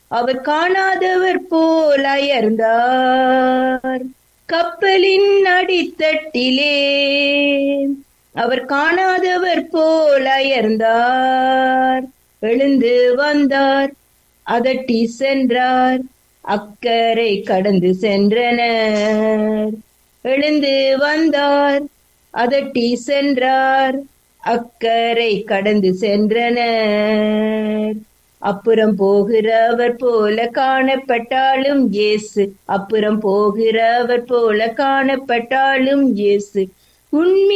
அவர் காணாதவர் போல் அயர்ந்தார் கப்பலின் அடித்தட்டிலே அவர் காணாதவர் போல் அயர்ந்தார் எழுந்து வந்தார் அதட்டி சென்றார் அக்கறை கடந்து சென்றனர் எழுந்து வந்தார் அதட்டி சென்றார் அக்கறை கடந்து சென்றனர் அப்புறம் போகிறவர் போல காணப்பட்டாலும் இயேசு அப்புறம் போகிறவர் போல காணப்பட்டாலும் இயேசு உண்மை